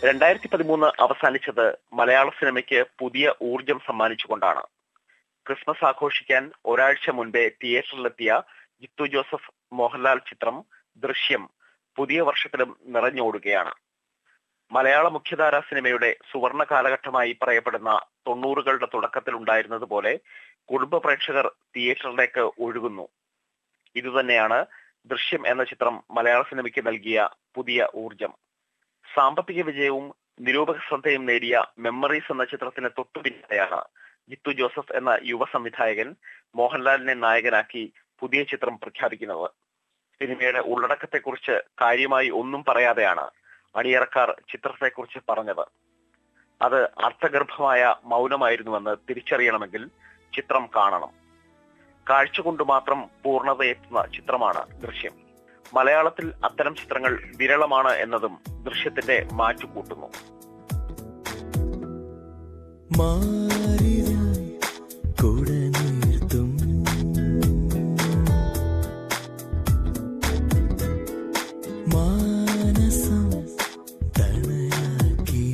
രണ്ടായിരത്തി പതിമൂന്ന് അവസാനിച്ചത് മലയാള സിനിമയ്ക്ക് പുതിയ ഊർജം സമ്മാനിച്ചുകൊണ്ടാണ് ക്രിസ്മസ് ആഘോഷിക്കാൻ ഒരാഴ്ച മുൻപേ തിയേറ്ററിലെത്തിയ ജിത്തു ജോസഫ് മോഹൻലാൽ ചിത്രം ദൃശ്യം പുതിയ വർഷത്തിലും നിറഞ്ഞോടുകയാണ് മലയാള മുഖ്യധാരാ സിനിമയുടെ സുവർണ കാലഘട്ടമായി പറയപ്പെടുന്ന തൊണ്ണൂറുകളുടെ തുടക്കത്തിൽ ഉണ്ടായിരുന്നതുപോലെ കുടുംബ പ്രേക്ഷകർ തിയേറ്ററിലേക്ക് ഒഴുകുന്നു ഇതുതന്നെയാണ് ദൃശ്യം എന്ന ചിത്രം മലയാള സിനിമയ്ക്ക് നൽകിയ പുതിയ ഊർജം സാമ്പത്തിക വിജയവും നിരൂപക ശ്രദ്ധയും നേടിയ മെമ്മറീസ് എന്ന ചിത്രത്തിന് തൊട്ടു പിന്നാലെയാണ് ജിത്തു ജോസഫ് എന്ന യുവ സംവിധായകൻ മോഹൻലാലിനെ നായകനാക്കി പുതിയ ചിത്രം പ്രഖ്യാപിക്കുന്നത് സിനിമയുടെ ഉള്ളടക്കത്തെക്കുറിച്ച് കാര്യമായി ഒന്നും പറയാതെയാണ് അണിയറക്കാർ ചിത്രത്തെക്കുറിച്ച് പറഞ്ഞത് അത് അർത്ഥഗർഭമായ മൗനമായിരുന്നുവെന്ന് തിരിച്ചറിയണമെങ്കിൽ ചിത്രം കാണണം കാഴ്ച കൊണ്ട് മാത്രം പൂർണ്ണതയെത്തുന്ന ചിത്രമാണ് ദൃശ്യം മലയാളത്തിൽ അത്തരം ചിത്രങ്ങൾ വിരളമാണ് എന്നതും ദൃശ്യത്തിന്റെ മാറ്റുകൂട്ടുന്നു മാറിടാൻ കൂടെ നിർത്തും മാനസം തണലാക്കി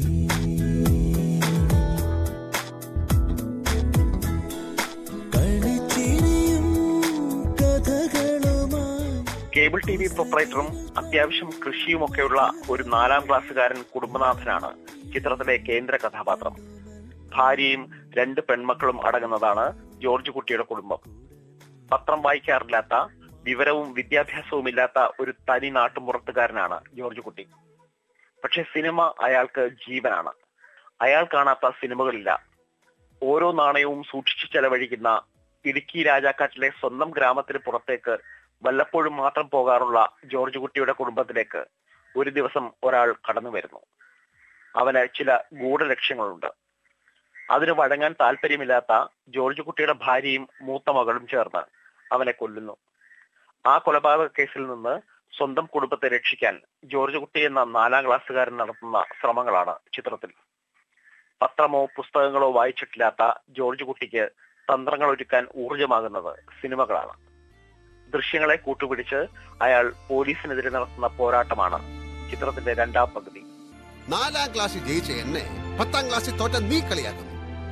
കളിച്ചിരിയും കഥകളുമായി കേബിൾ ടി വി പ്രൊപ്പറേറ്ററും അത്യാവശ്യം കൃഷിയുമൊക്കെയുള്ള ഒരു നാലാം ക്ലാസ്സുകാരൻ കുടുംബനാഥനാണ് ചിത്രത്തിലെ കേന്ദ്ര കഥാപാത്രം ഭാര്യയും രണ്ട് പെൺമക്കളും അടങ്ങുന്നതാണ് ജോർജ് കുട്ടിയുടെ കുടുംബം പത്രം വായിക്കാറില്ലാത്ത വിവരവും വിദ്യാഭ്യാസവും ഇല്ലാത്ത ഒരു തനി നാട്ടുമ്പുറത്തുകാരനാണ് ജോർജ് കുട്ടി പക്ഷെ സിനിമ അയാൾക്ക് ജീവനാണ് അയാൾ കാണാത്ത സിനിമകളില്ല ഓരോ നാണയവും സൂക്ഷിച്ചു ചെലവഴിക്കുന്ന ഇടുക്കി രാജാക്കാട്ടിലെ സ്വന്തം ഗ്രാമത്തിന് പുറത്തേക്ക് വല്ലപ്പോഴും മാത്രം പോകാറുള്ള ജോർജ് കുട്ടിയുടെ കുടുംബത്തിലേക്ക് ഒരു ദിവസം ഒരാൾ കടന്നു വരുന്നു അവന് ചില ഗൂഢലക്ഷ്യങ്ങളുണ്ട് അതിന് വഴങ്ങാൻ താല്പര്യമില്ലാത്ത ജോർജ് കുട്ടിയുടെ ഭാര്യയും മൂത്ത മകളും ചേർന്ന് അവനെ കൊല്ലുന്നു ആ കൊലപാതക കേസിൽ നിന്ന് സ്വന്തം കുടുംബത്തെ രക്ഷിക്കാൻ ജോർജ് കുട്ടി എന്ന നാലാം ക്ലാസ്സുകാരൻ നടത്തുന്ന ശ്രമങ്ങളാണ് ചിത്രത്തിൽ പത്രമോ പുസ്തകങ്ങളോ വായിച്ചിട്ടില്ലാത്ത ജോർജ് കുട്ടിക്ക് തന്ത്രങ്ങൾ ഒരുക്കാൻ ഊർജമാകുന്നത് സിനിമകളാണ് ദൃശ്യങ്ങളെ കൂട്ടുപിടിച്ച് അയാൾ പോലീസിനെതിരെ നടത്തുന്ന പോരാട്ടമാണ് ചിത്രത്തിന്റെ രണ്ടാം പകുതി നാലാം ക്ലാസ്സിൽ ജയിച്ച എന്നെ പത്താം ക്ലാസ്സിൽ തോറ്റ നീ കളിയാക്കുന്നു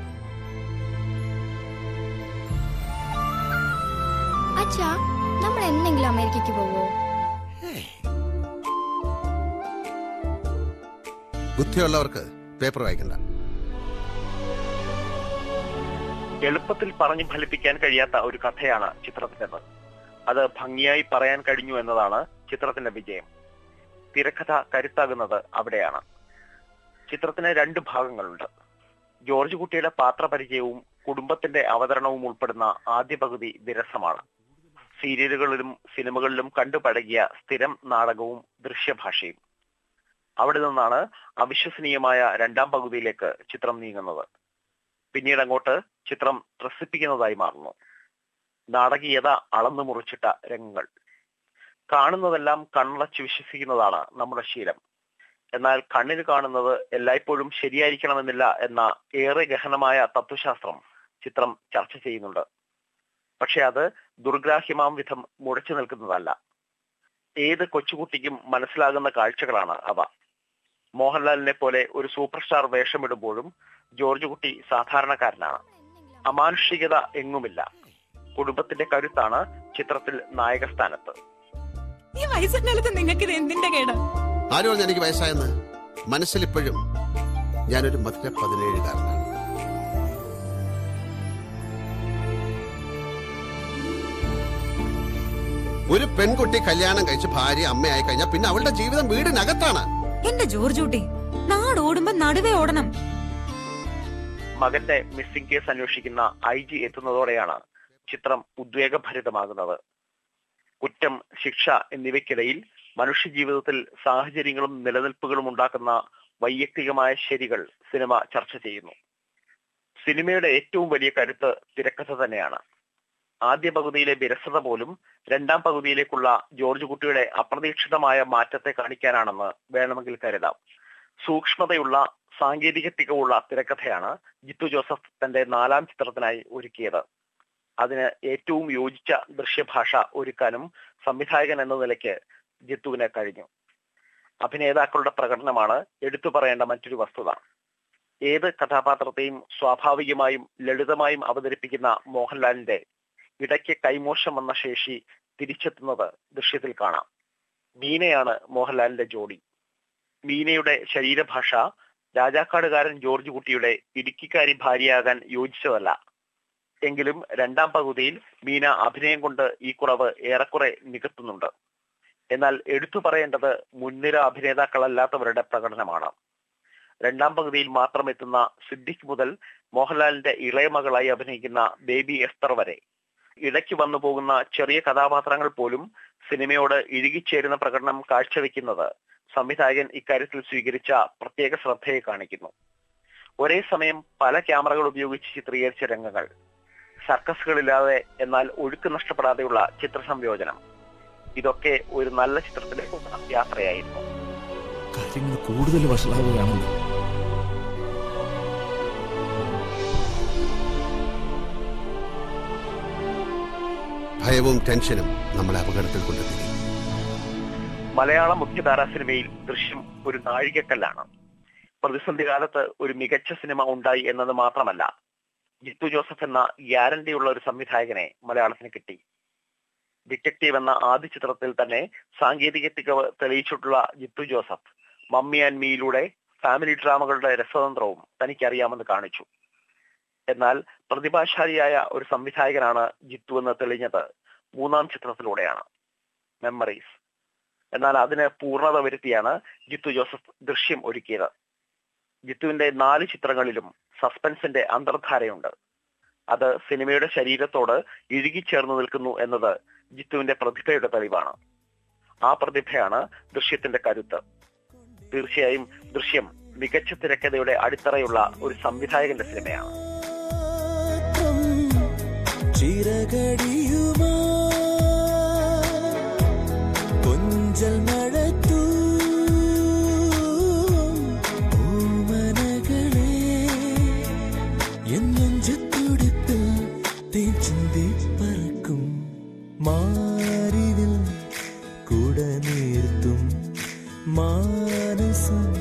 അച്ഛാ നമ്മൾ എന്തെങ്കിലും അമേരിക്കക്ക് പോവോ ബുദ്ധിയുള്ളവർക്ക് പേപ്പർ വായിക്കണ്ട എളുപ്പത്തിൽ പറഞ്ഞു ഫലിപ്പിക്കാൻ കഴിയാത്ത ഒരു കഥയാണ് ചിത്രത്തിൻ്റെത് അത് ഭംഗിയായി പറയാൻ കഴിഞ്ഞു എന്നതാണ് ചിത്രത്തിന്റെ വിജയം തിരക്കഥ കരുത്താകുന്നത് അവിടെയാണ് ചിത്രത്തിന് രണ്ട് ഭാഗങ്ങളുണ്ട് ജോർജ് കുട്ടിയുടെ പാത്രപരിചയവും കുടുംബത്തിന്റെ അവതരണവും ഉൾപ്പെടുന്ന ആദ്യ പകുതി വിരസമാണ് സീരിയലുകളിലും സിനിമകളിലും കണ്ടുപഴകിയ സ്ഥിരം നാടകവും ദൃശ്യഭാഷയും അവിടെ നിന്നാണ് അവിശ്വസനീയമായ രണ്ടാം പകുതിയിലേക്ക് ചിത്രം നീങ്ങുന്നത് പിന്നീട് അങ്ങോട്ട് ചിത്രം ത്രസിപ്പിക്കുന്നതായി മാറുന്നു നാടകീയത അളന്നു മുറിച്ചിട്ട രംഗങ്ങൾ കാണുന്നതെല്ലാം കണ്ണടച്ച് വിശ്വസിക്കുന്നതാണ് നമ്മുടെ ശീലം എന്നാൽ കണ്ണിന് കാണുന്നത് എല്ലായ്പ്പോഴും ശരിയായിരിക്കണമെന്നില്ല എന്ന ഏറെ ഗഹനമായ തത്വശാസ്ത്രം ചിത്രം ചർച്ച ചെയ്യുന്നുണ്ട് പക്ഷെ അത് ദുർഗ്രാഹ്യമാം വിധം മുഴച്ചു നിൽക്കുന്നതല്ല ഏത് കൊച്ചുകുട്ടിക്കും മനസ്സിലാകുന്ന കാഴ്ചകളാണ് അവ മോഹൻലാലിനെ പോലെ ഒരു സൂപ്പർ സ്റ്റാർ വേഷമിടുമ്പോഴും ജോർജ് കുട്ടി സാധാരണക്കാരനാണ് അമാനുഷികത എങ്ങുമില്ല കുടുംബത്തിന്റെ കരുത്താണ് ചിത്രത്തിൽ നായക സ്ഥാനത്ത് ഈ വയസ്സുകാലത്ത് നിങ്ങൾക്ക് ഇത് എന്തിന്റെ കേടാ ആര് പറഞ്ഞു എനിക്ക് വയസ്സായെന്ന് മനസ്സിലിപ്പോഴും ഞാനൊരു മധുര പതിനേഴുകാരനാണ് ഒരു പെൺകുട്ടി കല്യാണം കഴിച്ച് ഭാര്യ അമ്മയായി കഴിഞ്ഞാൽ പിന്നെ അവളുടെ ജീവിതം വീടിനകത്താണ് എന്റെ ജോർജ് കുട്ടി നാട് ഓടുമ്പോ നടുവേ ഓടണം മകന്റെ മിസ്സിംഗ് കേസ് അന്വേഷിക്കുന്ന ഐ ജി എത്തുന്നതോടെയാണ് ചിത്രം ഉദ്വേഗഭരിതമാകുന്നത് കുറ്റം ശിക്ഷ എന്നിവയ്ക്കിടയിൽ മനുഷ്യജീവിതത്തിൽ സാഹചര്യങ്ങളും നിലനിൽപ്പുകളും ഉണ്ടാക്കുന്ന വൈയക്തികമായ ശരികൾ സിനിമ ചർച്ച ചെയ്യുന്നു സിനിമയുടെ ഏറ്റവും വലിയ കരുത്ത് തിരക്കഥ തന്നെയാണ് ആദ്യ പകുതിയിലെ വിരസത പോലും രണ്ടാം പകുതിയിലേക്കുള്ള ജോർജ് കുട്ടിയുടെ അപ്രതീക്ഷിതമായ മാറ്റത്തെ കാണിക്കാനാണെന്ന് വേണമെങ്കിൽ കരുതാം സൂക്ഷ്മതയുള്ള സാങ്കേതിക തികവുള്ള തിരക്കഥയാണ് ജിത്തു ജോസഫ് തന്റെ നാലാം ചിത്രത്തിനായി ഒരുക്കിയത് അതിന് ഏറ്റവും യോജിച്ച ദൃശ്യഭാഷ ഒരുക്കാനും സംവിധായകൻ എന്ന നിലയ്ക്ക് ജിത്തുവിന് കഴിഞ്ഞു അഭിനേതാക്കളുടെ പ്രകടനമാണ് എടുത്തു പറയേണ്ട മറ്റൊരു വസ്തുത ഏത് കഥാപാത്രത്തെയും സ്വാഭാവികമായും ലളിതമായും അവതരിപ്പിക്കുന്ന മോഹൻലാലിന്റെ ഇടയ്ക്ക് കൈമോശം വന്ന ശേഷി തിരിച്ചെത്തുന്നത് ദൃശ്യത്തിൽ കാണാം മീനയാണ് മോഹൻലാലിന്റെ ജോഡി മീനയുടെ ശരീരഭാഷ രാജാക്കാടുകാരൻ ജോർജ് കുട്ടിയുടെ ഇടുക്കിക്കാരി ഭാര്യയാകാൻ യോജിച്ചതല്ല എങ്കിലും രണ്ടാം പകുതിയിൽ മീന അഭിനയം കൊണ്ട് ഈ കുറവ് ഏറെക്കുറെ നികത്തുന്നുണ്ട് എന്നാൽ എടുത്തു പറയേണ്ടത് മുൻനിര അഭിനേതാക്കളല്ലാത്തവരുടെ പ്രകടനമാണ് രണ്ടാം പകുതിയിൽ മാത്രം എത്തുന്ന സിദ്ദിഖ് മുതൽ മോഹൻലാലിന്റെ ഇളയ മകളായി അഭിനയിക്കുന്ന ബേബി എസ്തർ വരെ ഇടയ്ക്ക് വന്നു പോകുന്ന ചെറിയ കഥാപാത്രങ്ങൾ പോലും സിനിമയോട് ഇഴുകിച്ചേരുന്ന പ്രകടനം കാഴ്ചവെക്കുന്നത് സംവിധായകൻ ഇക്കാര്യത്തിൽ സ്വീകരിച്ച പ്രത്യേക ശ്രദ്ധയെ കാണിക്കുന്നു ഒരേ സമയം പല ക്യാമറകൾ ഉപയോഗിച്ച് ചിത്രീകരിച്ച രംഗങ്ങൾ സർക്കസുകളില്ലാതെ എന്നാൽ ഒഴുക്ക് നഷ്ടപ്പെടാതെയുള്ള ചിത്ര സംയോജനം ഇതൊക്കെ ഒരു നല്ല ചിത്രത്തിലേക്കുള്ള യാത്രയായിരുന്നു കാര്യങ്ങൾ കൂടുതൽ വഷളാവുകയാണല്ലോ ഭയവും ടെൻഷനും നമ്മളെ അപകടത്തിൽ കൊണ്ടെത്തിക്കും മലയാള മുഖ്യധാരാ സിനിമയിൽ ദൃശ്യം ഒരു നാഴികക്കല്ലാണ് പ്രതിസന്ധി കാലത്ത് ഒരു മികച്ച സിനിമ ഉണ്ടായി എന്നത് മാത്രമല്ല ജിത്തു ജോസഫ് എന്ന ഗ്യാരണ്ടിയുള്ള ഒരു സംവിധായകനെ മലയാളത്തിന് കിട്ടി ഡിറ്റക്റ്റീവ് എന്ന ആദ്യ ചിത്രത്തിൽ തന്നെ സാങ്കേതിക തികവ് തെളിയിച്ചിട്ടുള്ള ജിത്തു ജോസഫ് മമ്മി ആൻഡ് മീയിലൂടെ ഫാമിലി ഡ്രാമകളുടെ രസതന്ത്രവും തനിക്കറിയാമെന്ന് കാണിച്ചു എന്നാൽ പ്രതിഭാശാലിയായ ഒരു സംവിധായകനാണ് ജിത്തു എന്ന് തെളിഞ്ഞത് മൂന്നാം ചിത്രത്തിലൂടെയാണ് മെമ്മറീസ് എന്നാൽ അതിന് പൂർണ്ണത വരുത്തിയാണ് ജിത്തു ജോസഫ് ദൃശ്യം ഒരുക്കിയത് ജിത്തുവിന്റെ നാല് ചിത്രങ്ങളിലും സസ്പെൻസിന്റെ അന്തർധാരയുണ്ട് അത് സിനിമയുടെ ശരീരത്തോട് ഇഴുകിച്ചേർന്ന് നിൽക്കുന്നു എന്നത് ജിത്തുവിന്റെ പ്രതിഭയുടെ തെളിവാണ് ആ പ്രതിഭയാണ് ദൃശ്യത്തിന്റെ കരുത്ത് തീർച്ചയായും ദൃശ്യം മികച്ച തിരക്കഥയുടെ അടിത്തറയുള്ള ഒരു സംവിധായകന്റെ സിനിമയാണ് ചിറകടിയുമാ കൊഞ്ചൽ മഴത്തൂ ഓമനകളെ എന്നെഞ്ചത്തുടിപ്പിൽ തേച്ചിന്തി പറക്കും മാറിവിൽ കുട നീർത്തും മാനസം